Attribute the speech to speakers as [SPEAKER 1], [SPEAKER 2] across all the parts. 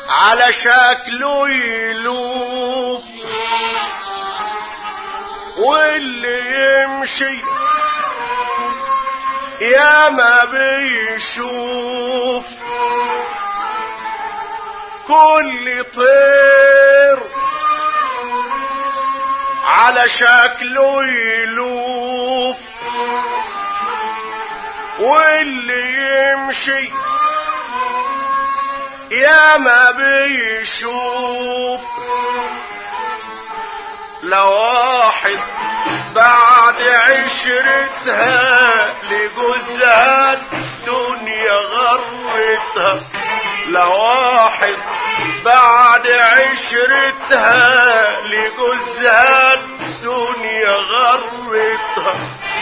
[SPEAKER 1] على شكله يلوف واللي يمشي يا ما بيشوف كل طير على شكله يلوف واللي يمشي يا ما بيشوف لواحد بعد عشرتها لجوزها الدنيا غرتها لواحد بعد عشرتها لجوزها الدنيا غرتها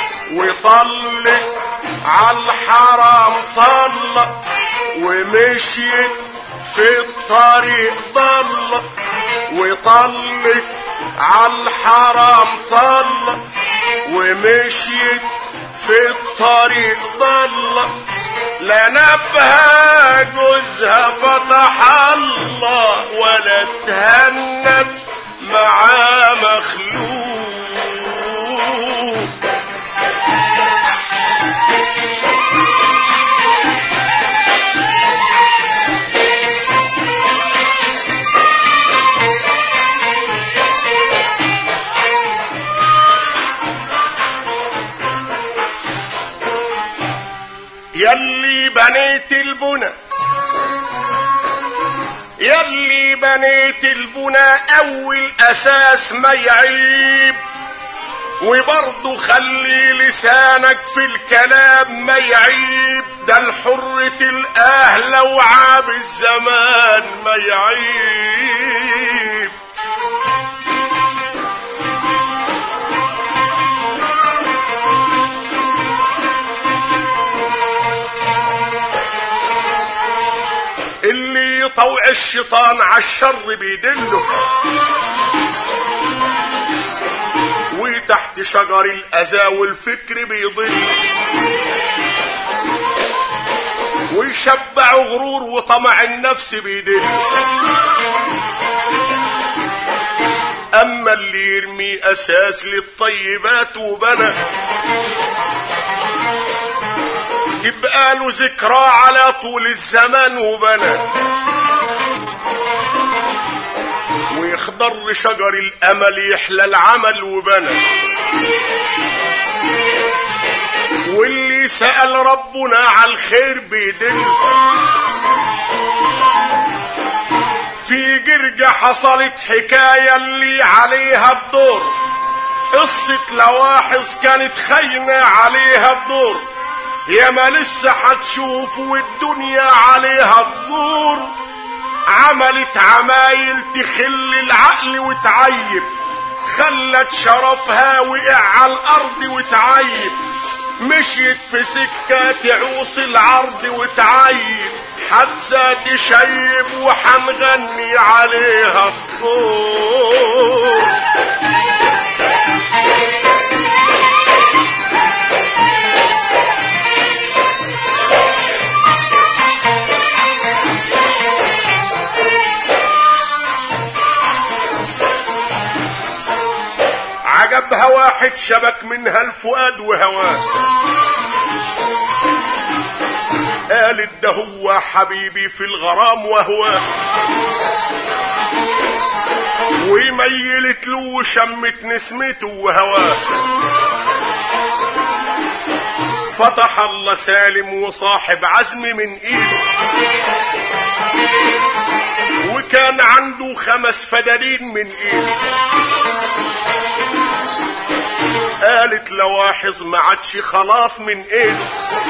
[SPEAKER 1] وطلق عالحرام طلق ومشيت في الطريق ضل وطلق عالحرام طلق ومشيت في الطريق ضل لا نبهى جوزها فتح الله ولا تهنت مع مخلوق يلي بنيت البنى يلي بنيت البنى اول اساس ما يعيب وبرضه خلي لسانك في الكلام ما يعيب ده الحرة الاهل وعاب الزمان ما يعيب اللي يطوع الشيطان على الشر بيدله وتحت شجر الاذى والفكر بيضل ويشبع غرور وطمع النفس بيدل اما اللي يرمي اساس للطيبات وبنى يبقى له ذكرى على طول الزمان وبنى ويخضر شجر الامل يحلى العمل وبنى واللي سأل ربنا على الخير بيدل في جرجة حصلت حكاية اللي عليها الدور قصة لواحظ كانت خاينة عليها الدور يا ما لسه هتشوف والدنيا عليها الدور عملت عمايل تخل العقل وتعيب خلت شرفها وقع على الارض وتعيب مشيت في سكة تعوص العرض وتعيب حتى تشيب وحنغني عليها الطور عجبها واحد شبك منها الفؤاد وهواه قالت ده هو حبيبي في الغرام وهواه وميلت له وشمت نسمته وهواه فتح الله سالم وصاحب عزم من ايده وكان عنده خمس فدانين من ايده قالت لواحظ ما عادش خلاص من ايده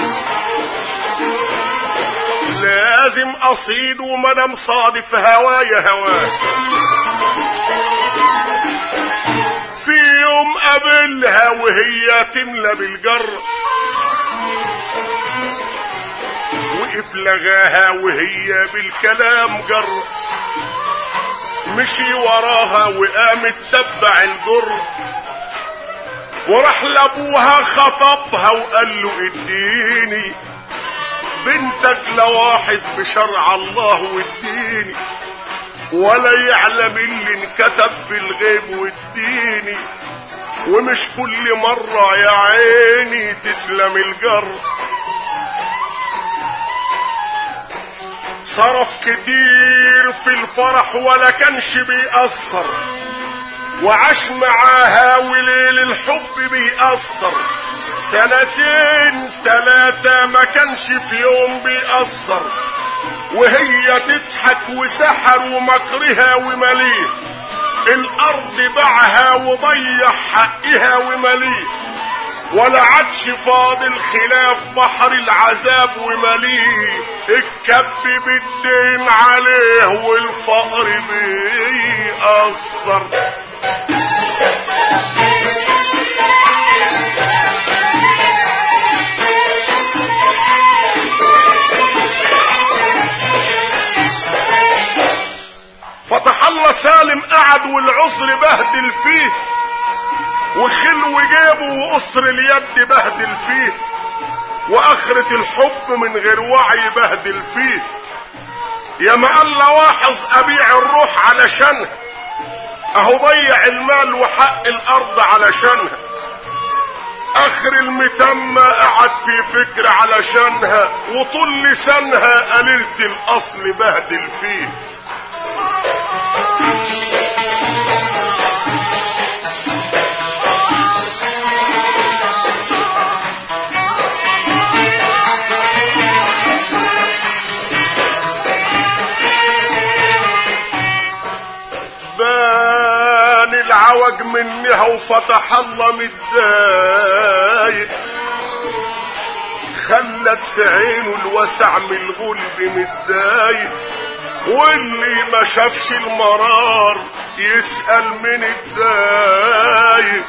[SPEAKER 1] لازم اصيد ومدام صادف هوايا هواه في يوم قابلها وهي تملى بالجر وقف لغاها وهي بالكلام جر مشي وراها وقامت تبع الجر وراح لابوها خطبها وقال له اديني بنتك لواحظ بشرع الله واديني ولا يعلم اللي انكتب في الغيب والديني ومش كل مرة يا عيني تسلم الجر صرف كتير في الفرح ولا كانش بيأثر وعاش معاها وليل الحب بيأثر سنتين تلاتة ما كانش في يوم بيأثر وهي تضحك وسحر ومكرها ومليه الارض باعها وضيع حقها ومليه ولا عادش فاضل خلاف بحر العذاب ومليه الكب بالدين عليه والفقر بيأثر فتح الله سالم قعد والعذر بهدل فيه وخلو جيبه وقصر اليد بهدل فيه واخرة الحب من غير وعي بهدل فيه يا ما قال واحظ ابيع الروح علشانها اهو ضيع المال وحق الارض علشانها اخر المتمة قعد في فكر علشانها وطول لسانها قليلة الاصل بهدل فيه بان العوج منها وفتح الله متضايق خلت في عينه الوسع من الغلب متضايق واللي ما شافش المرار يسأل من الدايق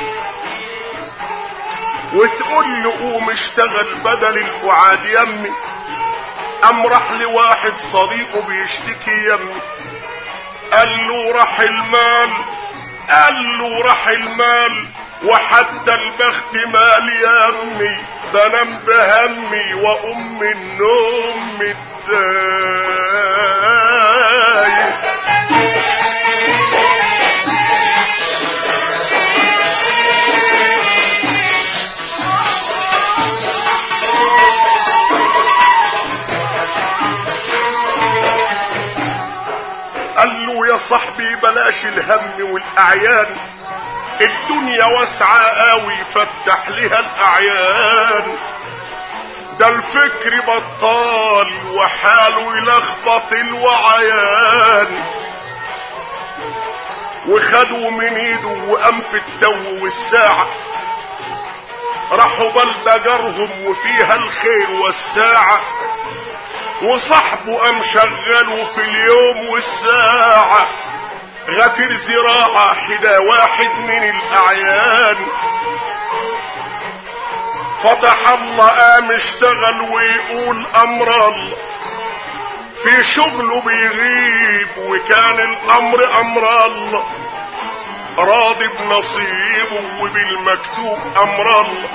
[SPEAKER 1] وتقول له قوم اشتغل بدل القعاد يمي قام راح لواحد صديقه بيشتكي يمي قال له راح المال قال له راح المال وحتى البخت مال يا امي بنام بهمي وام النوم متضايق قال له يا صاحبي بلاش الهم والاعيان الدنيا واسعة قوي فتح لها الاعيان ده الفكر بطال وحاله يلخبط الوعيان وخدوا من ايده وقام في التو والساعة راحوا بلبجرهم وفيها الخير والساعة وصاحبه قام شغله في اليوم والساعة غفير زراعة حدا واحد من الأعيان فتح الله قام اشتغل ويقول أمر الله في شغله بيغيب وكان الأمر أمر الله راضي بنصيبه وبالمكتوب أمر الله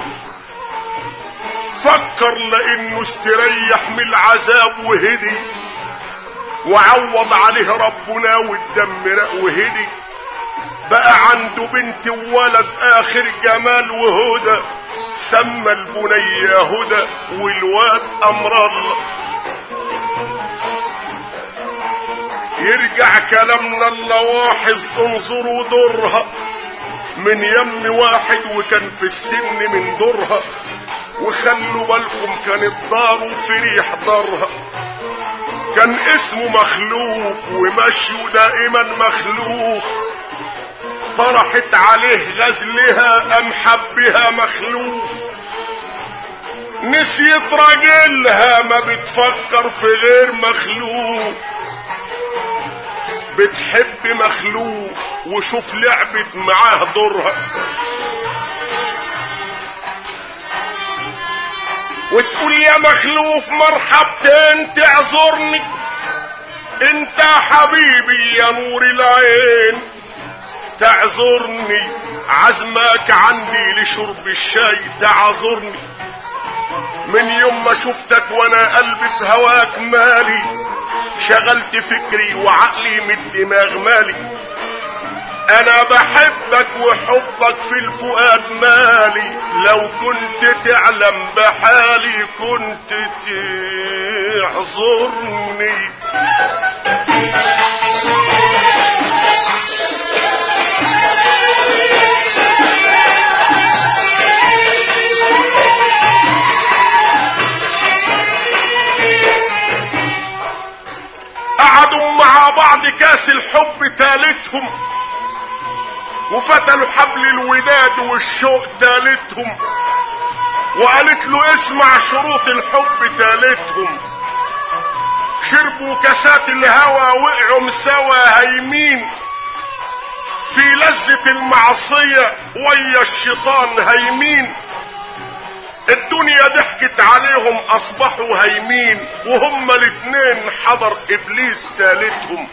[SPEAKER 1] فكر لانه استريح من العذاب وهدي وعوض عليه ربنا والدم رق وهدي بقى عنده بنت وولد اخر جمال وهدى سمى البنية هدى والواد امر الله يرجع كلامنا اللواحظ انظروا دورها من يم واحد وكان في السن من دورها وخلوا بالكم كانت داره في ريح دارها كان اسمه مخلوف ومشيه دائما مخلوف طرحت عليه غزلها ام حبها مخلوف نسيت راجلها ما بتفكر في غير مخلوف بتحب مخلوف وشوف لعبت معاه دورها وتقول يا مخلوف مرحبتين تعذرني انت حبيبي يا نور العين تعذرني عزمك عندي لشرب الشاي تعذرني من يوم ما شفتك وانا قلبي في هواك مالي شغلت فكري وعقلي من الدماغ مالي انا بحبك وحبك في الفؤاد مالي لو كنت تعلم بحالي كنت تعذرني قعدوا مع بعض كاس الحب تالتهم وفتلوا حبل الوداد والشوق تالتهم وقالت له اسمع شروط الحب تالتهم شربوا كاسات الهوى وقعوا سوا هيمين في لذة المعصية ويا الشيطان هيمين الدنيا ضحكت عليهم اصبحوا هيمين وهم الاتنين حضر ابليس تالتهم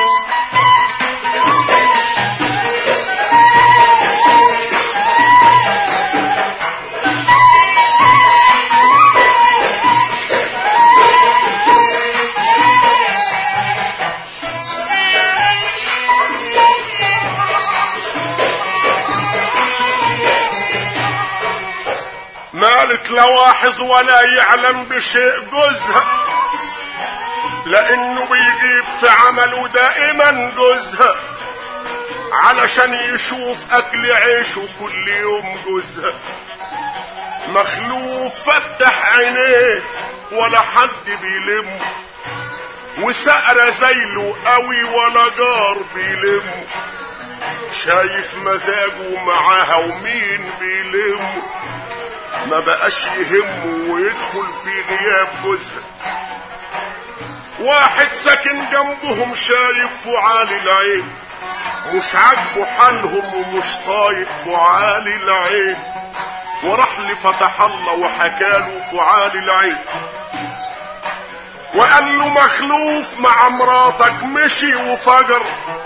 [SPEAKER 1] مالك لا واحظ ولا يعلم بشيء جوزها لانه بيجيب في عمله دائما جوزها علشان يشوف اكل عيشه كل يوم جوزها مخلوف فتح عينيه ولا حد بيلمه وسقرة زيله قوي ولا جار بيلمه شايف مزاجه معاها ومين بيلمه ما بقاش يهمه ويدخل في غياب جوزها واحد ساكن جنبهم شايف فعال العين مش عاجبه حالهم ومش طايق فعال العين وراح لفتح الله وحكاله فعال العين وقال له مخلوف مع مراتك مشي وفجر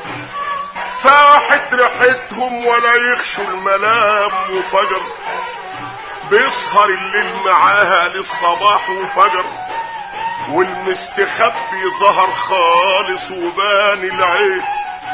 [SPEAKER 1] فاحت ريحتهم ولا يخشوا الملام وفجر بيسهر الليل معاها للصباح وفجر والمستخبي ظهر خالص وبان العين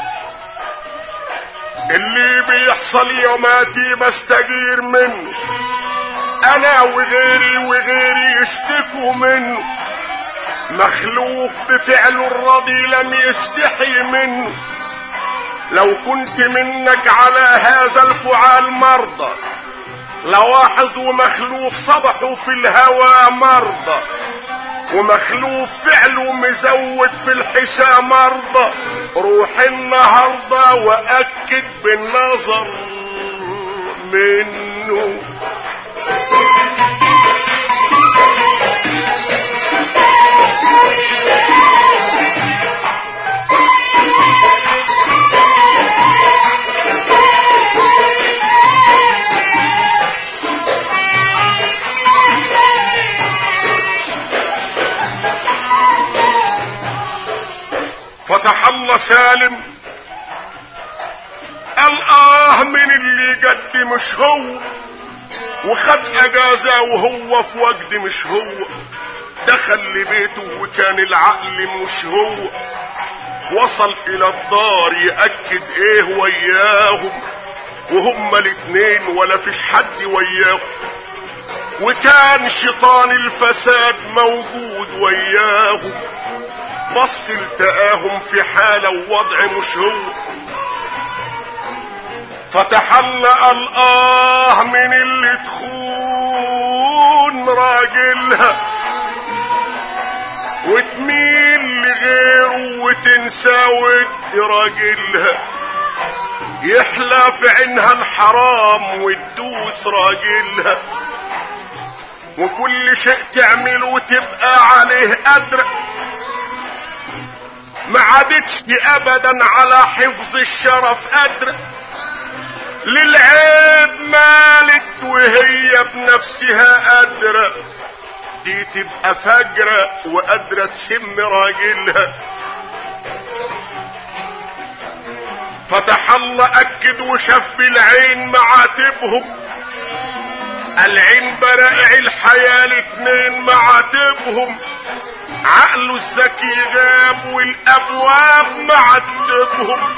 [SPEAKER 1] اللي بيحصل يوماتي بستجير منه انا وغيري وغيري يشتكوا منه مخلوف بفعله الرضي لم يستحي منه لو كنت منك على هذا الفعال مرضى لواحظ ومخلوف صبحوا في الهوى مرضى ومخلوف فعله مزود في الحشا مرضى روح النهاردة وأكد بالنظر منه فتح الله سالم قال اه من اللي قد مش هو وخد اجازة وهو في وجد مش هو دخل لبيته وكان العقل مش هو وصل الى الدار يأكد ايه وياهم وهما الاتنين ولا فيش حد وياهم وكان شيطان الفساد موجود وياهم بص التقاهم في حالة ووضع مش هو فتحلق الآه من اللي تخون راجلها وتميل لغيره وتنسى ود راجلها يحلى في عينها الحرام وتدوس راجلها وكل شيء تعمله تبقى عليه قدر ما عادتش ابدا على حفظ الشرف قادرة للعيب مالت وهي بنفسها قادرة دي تبقى فجرة وقادرة تسم راجلها فتح الله اكد وشاف بالعين معاتبهم العين برائع الحياة الاتنين معاتبهم عقله الذكي غاب والابواب معتبهم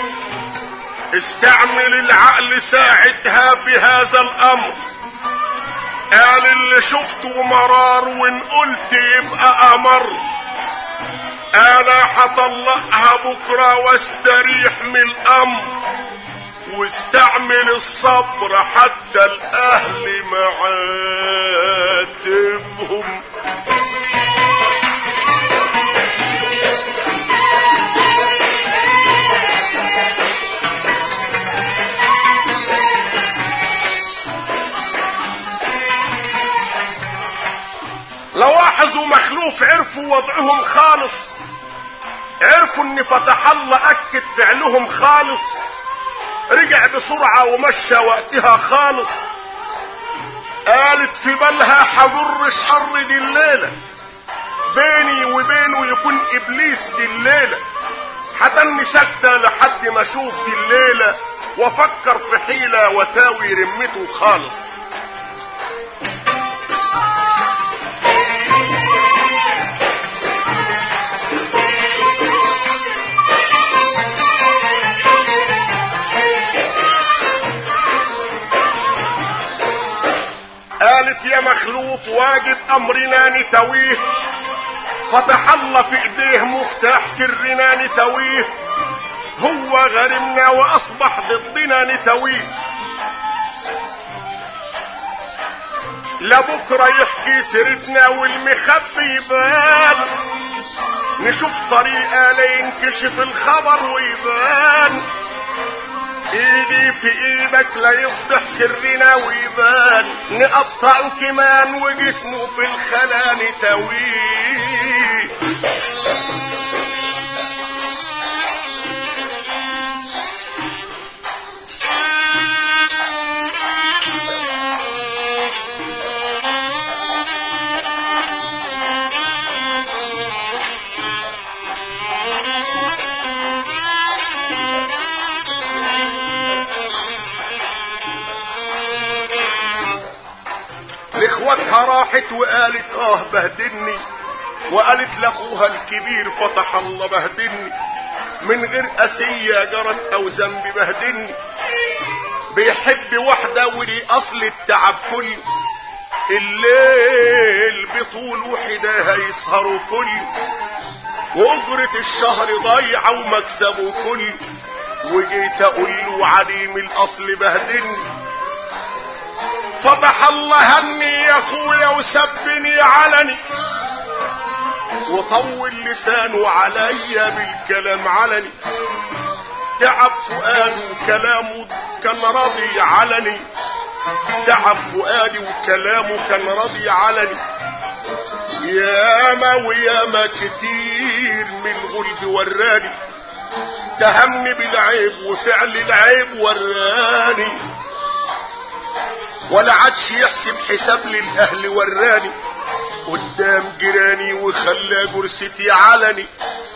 [SPEAKER 1] استعمل العقل ساعتها في هذا الامر قال اللي شفته مرار وان قلت يبقى امر انا هطلقها بكره واستريح من الامر واستعمل الصبر حتى الاهل معاتبهم لواحظ ومخلوف عرفوا وضعهم خالص عرفوا ان فتح الله اكد فعلهم خالص رجع بسرعة ومشى وقتها خالص قالت في بالها حضر الشر دي الليلة بيني وبينه يكون ابليس دي الليلة حتني ساكتة لحد ما اشوف دي الليلة وافكر في حيلة وتاوي رمته خالص قالت يا مخلوف واجب امرنا نتويه فتح الله في ايديه مفتاح سرنا نتويه هو غرمنا واصبح ضدنا نتويه لبكرة يحكي سيرتنا والمخبي يبان نشوف طريقة لينكشف الخبر ويبان ايدي في ايدك لا يفضح سرنا ويبان نقطعه كمان وجسمه في الخلا نتويه لاخواتها راحت وقالت اه بهدلني وقالت لاخوها الكبير فتح الله بهدلني من غير اسية جرت او ذنب بهدلني بيحب واحدة ودي اصل التعب كله الليل بطول وحداها يسهروا كله واجرة الشهر ضايعة ومكسبه كله وجيت اقول له عديم الاصل بهدلني فتح الله هني يا اخويا وسبني علني وطول لسانه عليا بالكلام علني تعب فؤادي وكلامه كان راضي علني تعب فؤادي وكلامه كان راضي علني ياما وياما كتير من الغلب وراني تهمني بالعيب وفعل العيب وراني ولا عادش يحسب حساب للاهل وراني قدام جيراني وخلى جرستي علني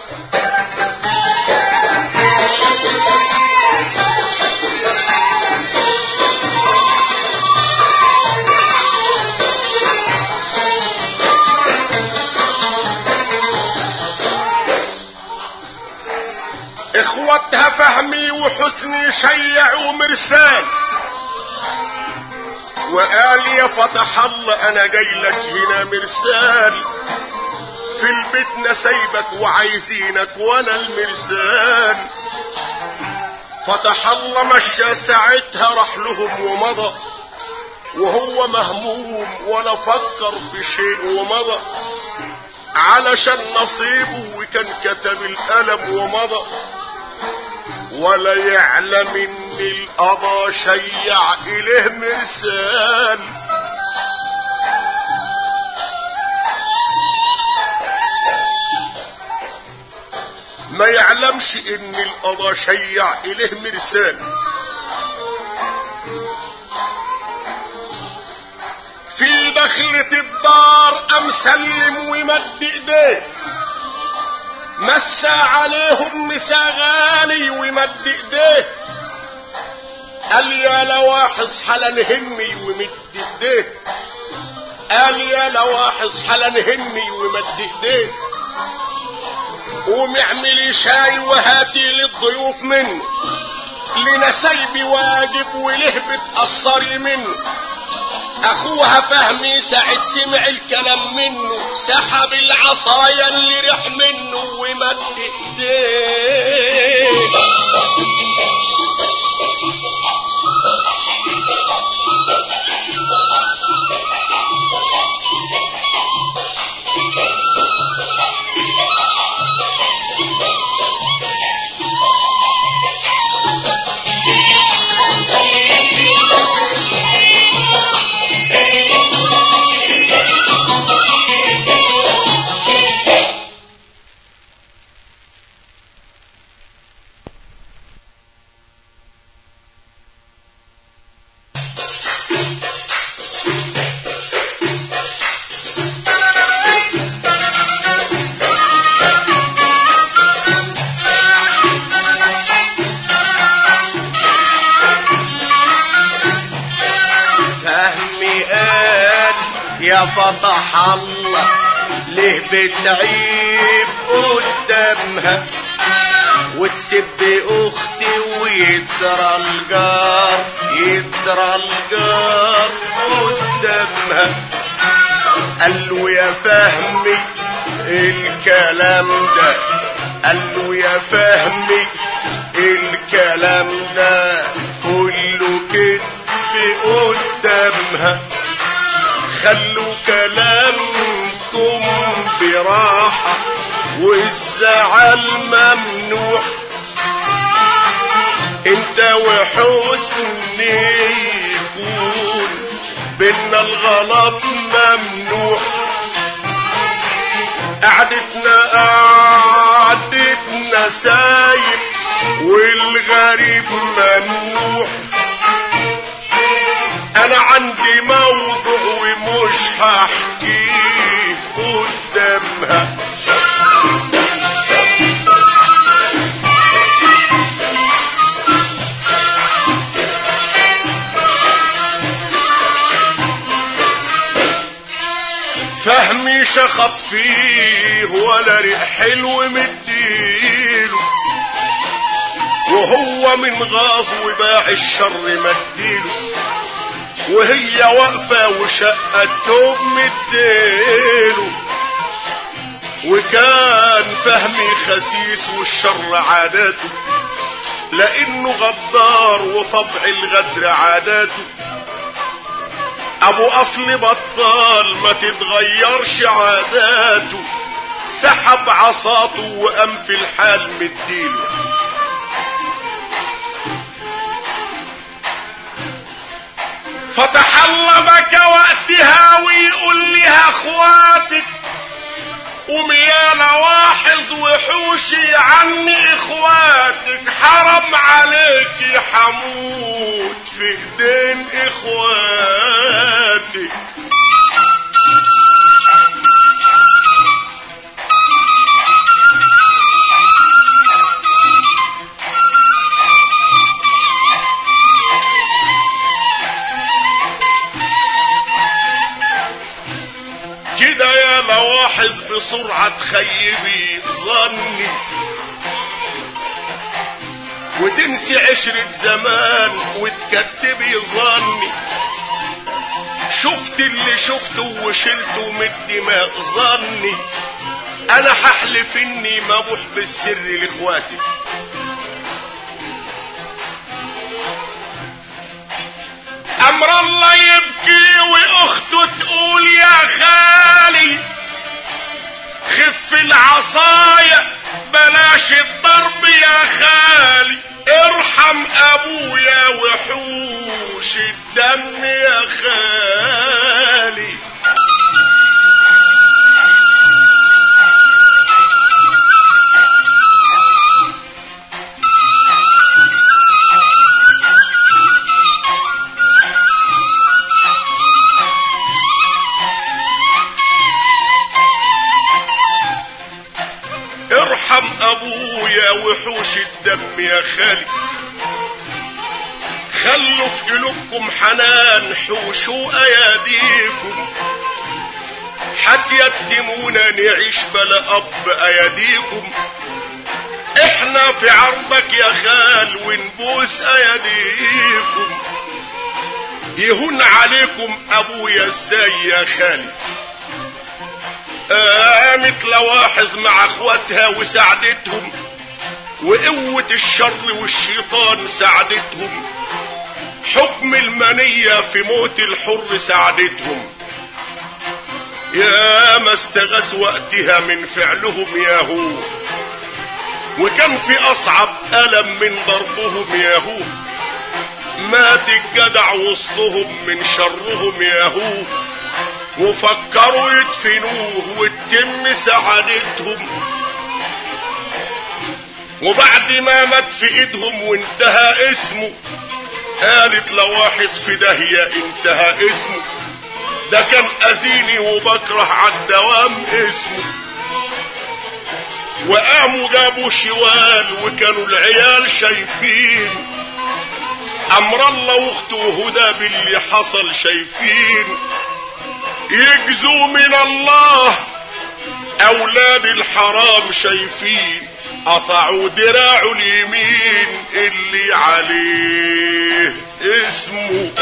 [SPEAKER 1] اخواتها فهمي وحسني شيعوا مرسال وقال يا فتح الله انا جاي لك هنا مرسال في البيت نسيبك وعايزينك وانا المرسال فتح الله مشى ساعتها راح لهم ومضى وهو مهموم ولا فكر في شيء ومضى علشان نصيبه وكان كتب القلم ومضى ولا يعلم ان القضا شيع اليه مرسال ما يعلمش ان القضا شيع اليه مرسال في دخلة الدار ام سلم ومد ايديه مسى عليهم مسا غالي ومد ايديه قال يا لواحظ حلا همي ومد ايديه قال يا لواحظ حلا نهني ومد ايديك قوم اعملي شاي وهاتي للضيوف منه لنسيبي واجب وله بتقصري منه اخوها فهمي ساعة سمع الكلام منه سحب العصايا اللي رح منه ومد ايديه
[SPEAKER 2] فهمي قال يا فتح الله ليه بتعيب قدامها وتسب اختي ويترى الجار يترى الجار قدامها قال له يا فهمي الكلام ده قال له يا فهمي الكلام ده كله كذب قدامها خلوا كلامكم براحة والزعل ممنوع انت وحسن يكون بينا الغلط ممنوع قعدتنا قعدتنا سايب والغريب ممنوع انا عندي موضوع ومش هحكيه قدامها فهمي شخط فيه ولا ريح حلو مديله وهو من غاظ وباع الشر مديله وهي واقفة وشقة توب مديله وكان فهمي خسيس والشر عاداته لانه غدار وطبع الغدر عاداته ابو اصل بطال ما تتغيرش عاداته سحب عصاته وقام في الحال مديله فتح الله بك وقتها ويقول لها اخواتك قوم يا لواحظ وحوشي عني اخواتك حرم عليك حموت في ايدين اخواتك كده يا لواحظ بسرعة تخيبي ظني وتنسي عشرة زمان وتكتبي ظني شفت اللي شفته وشلته من الدماغ ظني انا هحلف اني مبوح بالسر لاخواتي امر الله يبكي واخته تقول يا خالي خف العصايا بلاش الضرب يا خالي ارحم ابويا وحوش الدم يا خالي ارحم ابويا وحوش الدم يا خالي خلوا في قلوبكم حنان حوشوا اياديكم هتيتمونا نعيش بلا اب ايديكم احنا في عرضك يا خال ونبوس ايديكم يهون عليكم ابويا ازاي يا خالي قامت لواحظ مع اخواتها وساعدتهم وقوة الشر والشيطان ساعدتهم حكم المنية في موت الحر ساعدتهم يا ما استغاث وقتها من فعلهم ياهو وكان في اصعب الم من ضربهم ياهو مات الجدع وسطهم من شرهم ياهو وفكروا يدفنوه وتتم سعادتهم وبعد ما مات في ايدهم وانتهى اسمه قالت لواحظ في داهية انتهى اسمه ده كان اذيني وبكره عالدوام اسمه وقاموا جابوا شوال وكانوا العيال شايفين امر الله واخته هدى باللي حصل شايفين يجزوا من الله اولاد الحرام شايفين قطعوا دراعه اليمين اللي عليه اسمه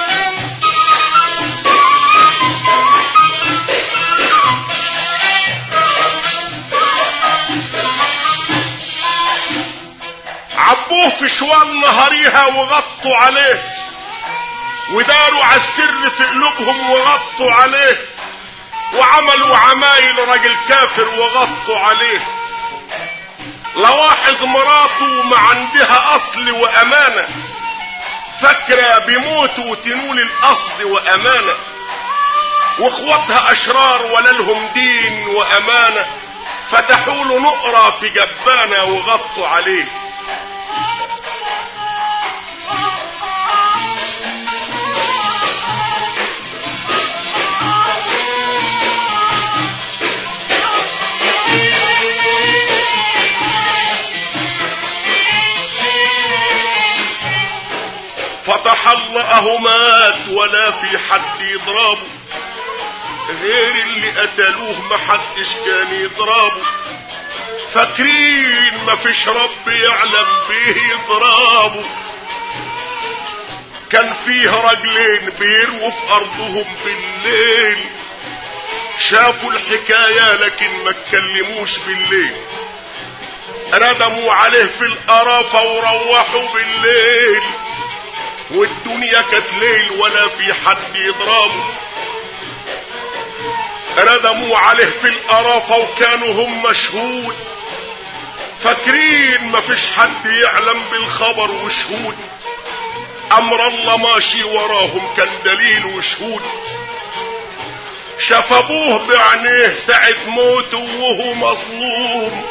[SPEAKER 2] عبوه في شوال نهاريها وغطوا عليه وداروا على السر في قلوبهم وغطوا عليه وعملوا عمايل راجل كافر وغطوا عليه لواحظ مراته ما عندها اصل وامانة فاكرة بموتوا تنول الاصل وامانة واخواتها اشرار ولا لهم دين وامانة فتحوا له نقرة في جبانة وغطوا عليه فتح الله اهو مات ولا في حد يضربه غير اللي قتلوه محدش كان يضربه فاكرين مفيش رب يعلم بيه يضربه كان فيه رجلين بيروا في ارضهم بالليل شافوا الحكاية لكن ما اتكلموش بالليل ردموا عليه في القرافة وروحوا بالليل والدنيا كانت ليل ولا في حد يضربه ردموا عليه في القرافة وكانوا هم مشهود فاكرين مفيش حد يعلم بالخبر وشهود امر الله ماشي وراهم كان دليل وشهود شفبوه بعينيه ساعة موته وهو مظلوم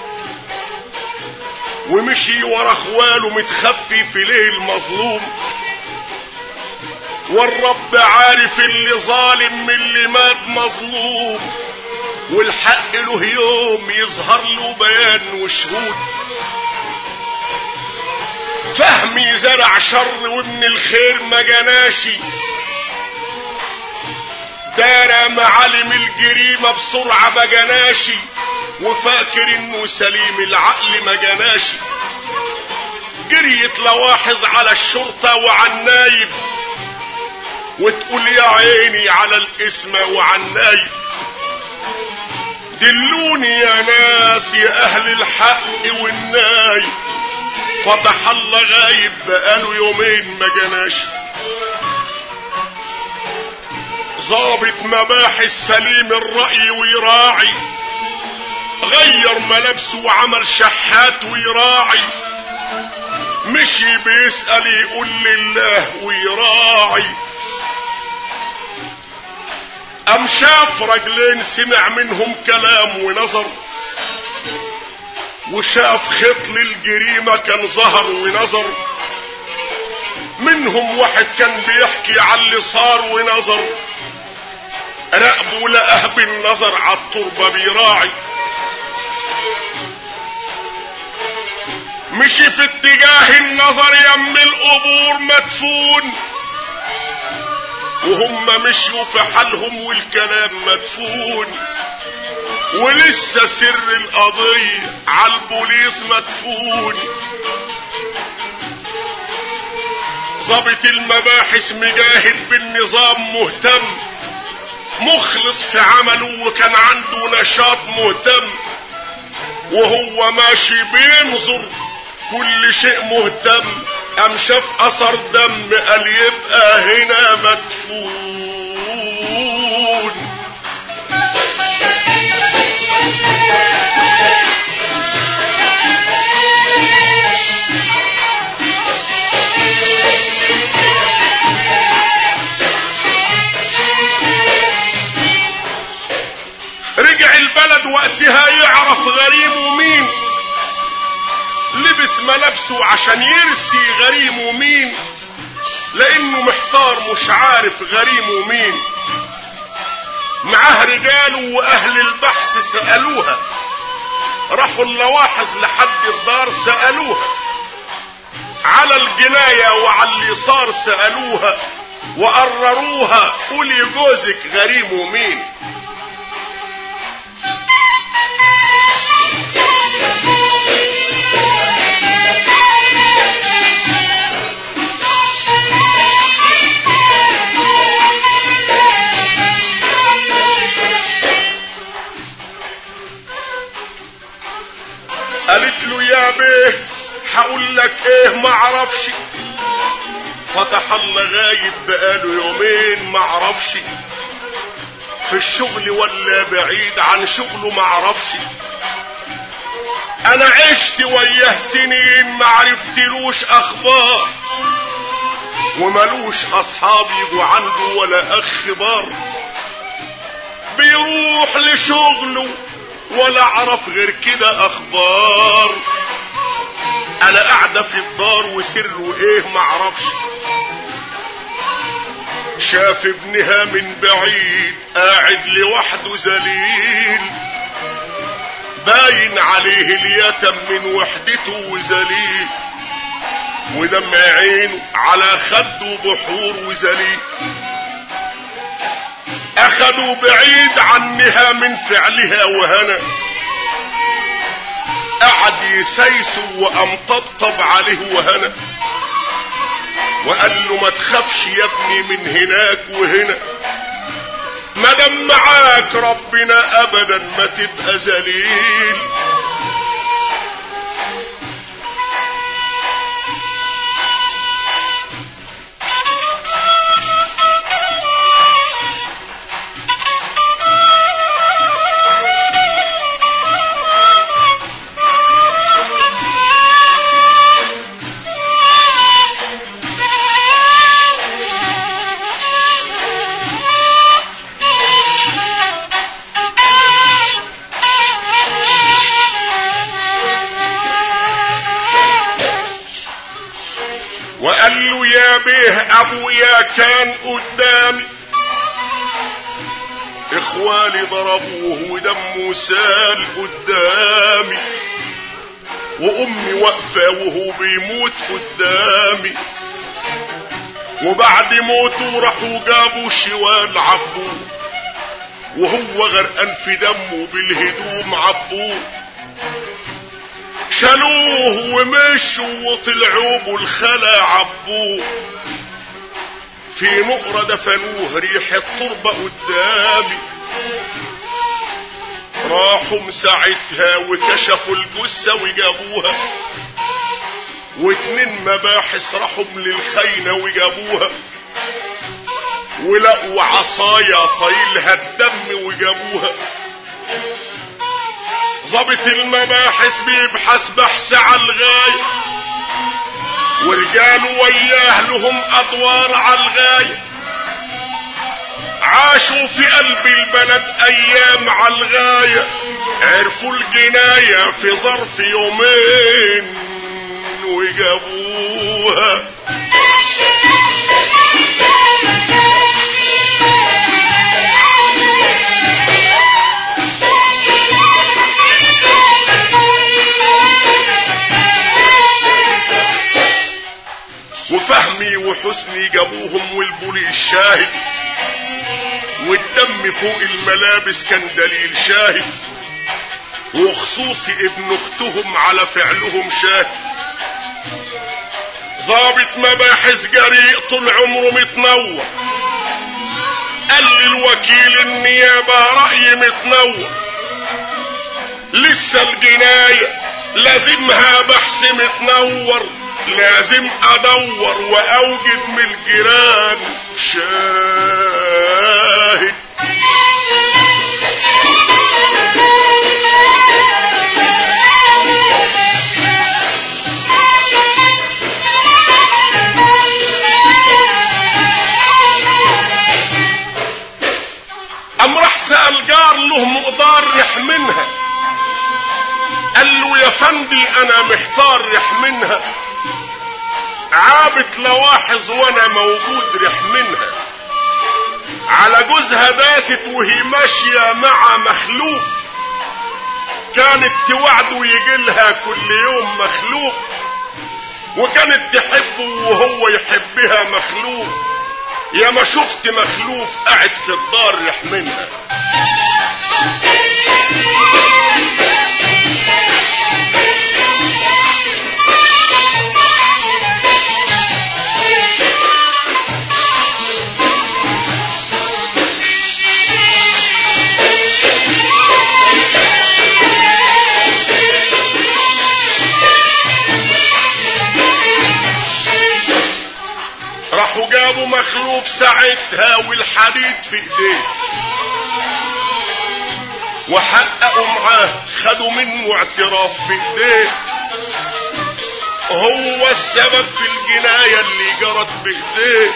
[SPEAKER 2] ومشي ورا اخواله متخفي في ليل مظلوم والرب عارف اللي ظالم من اللي مات مظلوم والحق له يوم يظهر له بيان وشهود فهمي زرع شر وابن الخير ما جناشي دار معالم الجريمة بسرعة ما جناشي وفاكر انه سليم العقل ما جناشي جريت لواحظ على الشرطة وعلى النايب وتقول يا عيني على الاسم وعلى النايب دلوني يا ناس يا اهل الحق والنايب فتح الله غايب بقاله يومين ما جناش ظابط مباحث سليم الرأي ويراعي غير ملابسه وعمل شحات ويراعي مشي بيسأل يقول لله ويراعي أم شاف رجلين سمع منهم كلام ونظر وشاف خط للجريمة كان ظهر ونظر منهم واحد كان بيحكي على اللي صار ونظر راقبه لقاه بالنظر على التربة بيراعي مشي في اتجاه النظر يم القبور مدفون وهم مشيوا في حالهم والكلام مدفون ولسه سر القضية على البوليس مدفون ضابط المباحث مجاهد بالنظام مهتم مخلص في عمله وكان عنده نشاط مهتم وهو ماشي بينظر كل شيء مهتم قام شاف اثر دم قال يبقى هنا مدفون رجع البلد وقتها يعرف غريمه مين لبس ملابسه عشان يرسي غريمه مين لانه محتار مش عارف غريمه مين معاه رجاله واهل البحث سألوها راحوا اللواحظ لحد الدار سألوها على الجناية وعلى اللي صار سألوها وقرروها قولي جوزك غريمه مين قالت له يا بيه هقول لك ايه معرفش فتح الله غايب بقاله يومين معرفش في الشغل ولا بعيد عن شغله معرفش انا عشت وياه سنين معرفتلوش اخبار وملوش اصحاب يجوا عنده ولا اخ بار بيروح لشغله ولا اعرف غير كده اخبار انا قاعدة في الدار وسره ايه معرفش شاف ابنها من بعيد قاعد لوحده ذليل باين عليه اليتم من وحدته وذليل ودمع عينه على خده بحور وذليل اخدوا بعيد عنها من فعلها وهنا قعد يسيسوا وقام طبطب عليه وهنا وقال له ما تخافش يا ابني من هناك وهنا ما دام معاك ربنا ابدا ما تبقى ذليل وقال له يا بيه ابويا كان قدامي اخوالي ضربوه ودمه سال قدامي وامي واقفه وهو بيموت قدامي وبعد موته راحوا جابوا شوال عبوه وهو غرقان في دمه بالهدوم عبوه شالوه ومشوا وطلعوا بالخلا عبوه في نقرة دفنوه ريح التربة قدامي راحوا مساعتها وكشفوا الجثة وجابوها واتنين مباحث راحوا للخينة وجابوها ولقوا عصايا طايلها الدم وجابوها ظابط المباحث بيبحث بحث على الغاية ورجاله وياه لهم ادوار على الغاية عاشوا في قلب البلد ايام على الغاية عرفوا الجناية في ظرف يومين وجابوها وفهمي وحسني جابوهم والبوليس شاهد والدم فوق الملابس كان دليل شاهد وخصوصي ابن اختهم على فعلهم شاهد ظابط مباحث جريء طول عمره متنور قال للوكيل النيابة رأي متنور لسه الجناية لازمها بحث متنور لازم ادور واوجد من الجيران شاهد قام راح سأل جار له مقدار يحملها قال له يا فندي انا محتار رح منها عابت لواحظ وانا موجود رح منها على جوزها داست وهي ماشية مع مخلوق كانت توعده يجيلها كل يوم مخلوق وكانت تحبه وهو يحبها مخلوق يا ما شفت مخلوف قاعد في الدار رح منها راحوا جابوا مخلوف ساعتها والحديد في ايديه وحققوا معاه خدوا منه اعتراف بايديه هو السبب في الجناية اللي جرت بايديه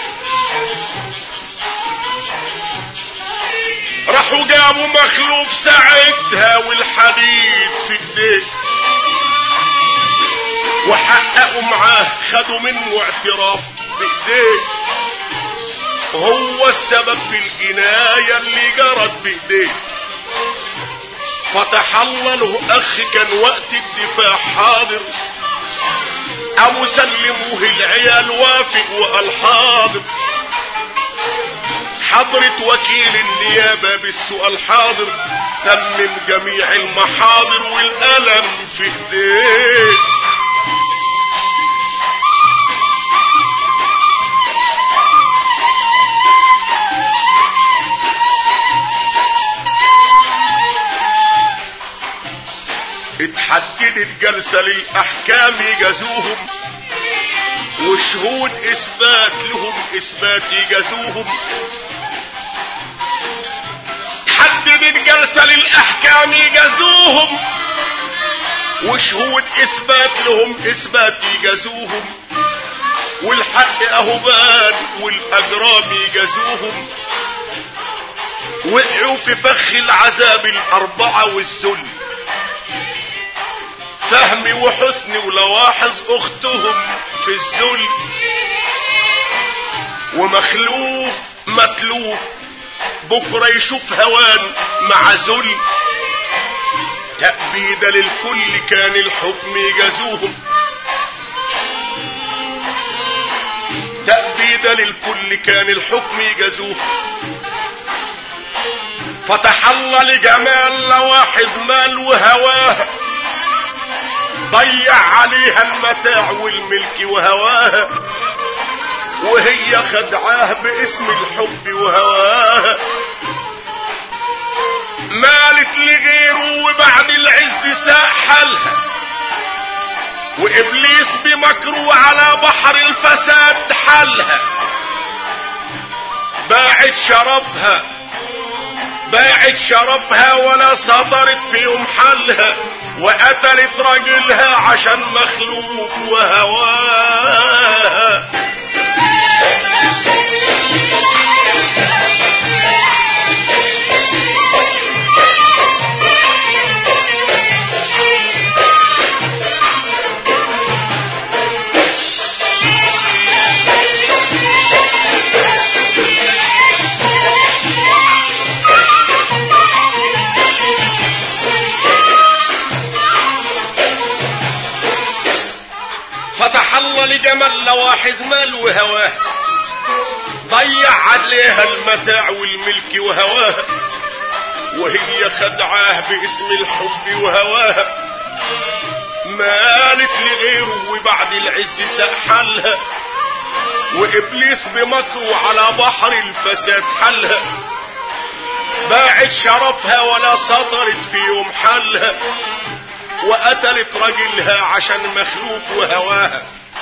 [SPEAKER 2] راحوا جابوا مخلوف ساعتها والحديد في ايديه وحققوا معاه خدوا منه اعتراف بايديه هو السبب في الجناية اللي جرت بايديه فتح الله له اخ كان وقت الدفاع حاضر ابو سلم وهي العيال وافق وقال حاضر حضرة وكيل النيابة بالسؤال حاضر تمم جميع المحاضر والألم في ايديه اتحددت جلسة للأحكام يجازوهم وشهود إثبات لهم إثبات يجازوهم حددت جلسة للأحكام يجازوهم وشهود إثبات لهم إثبات يجازوهم والحق أهو بان والأجرام يجازوهم وقعوا في فخ العذاب الأربعة والذل فهمي وحسني ولواحظ اختهم في الذل ومخلوف متلوف بكرة يشوف هوان مع ذل تأبيد للكل كان الحكم يجازوهم تأبيد للكل كان الحكم يجازوهم فتح الله لجمال لواحظ مال وهواه ضيع عليها المتاع والملك وهواها وهي خدعاه باسم الحب وهواها مالت لغيره وبعد العز ساء حالها وابليس بمكره على بحر الفساد حالها باعت شرفها باعت شرفها ولا صدرت في يوم حالها وقتلت راجلها عشان مخلوق وهواها فتح الله لجمال لواحظ مال وهواه ضيع عليها المتاع والملك وهواها وهي خدعاه باسم الحب وهواها مالت لغيره وبعد العز سأحلها وإبليس بمكره على بحر الفساد حلها باعت شرفها ولا سطرت في يوم حلها وقتلت راجلها عشان مخلوق وهواها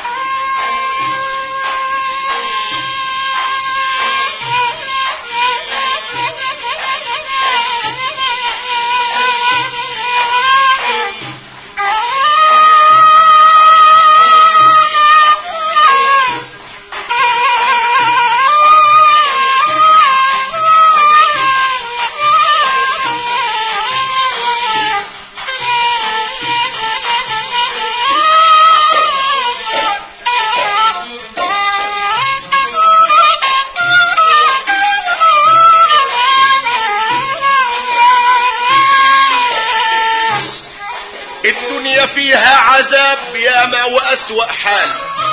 [SPEAKER 2] الدنيا فيها عذاب ياما وأسوأ حال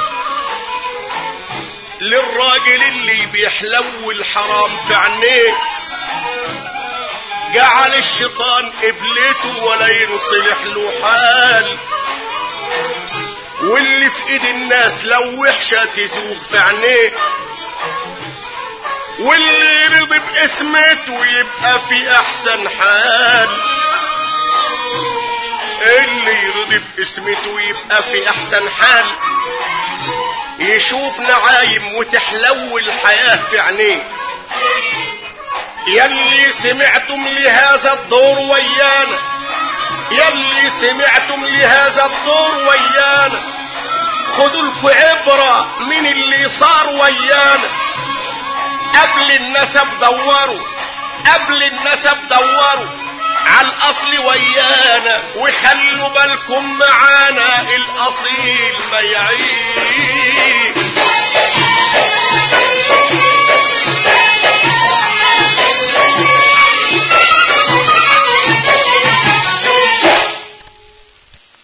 [SPEAKER 2] للراجل اللي بيحلو الحرام في عينيه جعل الشيطان قبلته ولا ينصلح له حال واللي في ايد الناس لو وحشة تزوغ في عينيه واللي يرضي باسمته يبقى في احسن حال اللي يرضي باسمته يبقى في احسن حال يشوف نعايم وتحلو الحياة في عينيه يلي سمعتم لهذا الدور ويانا يلي سمعتم لهذا الدور ويانا خدوا لكم عبرة من اللي صار ويانا قبل النسب دوروا قبل النسب دوروا على الاصل ويانا وخلوا بالكم معانا الاصيل ما يعيش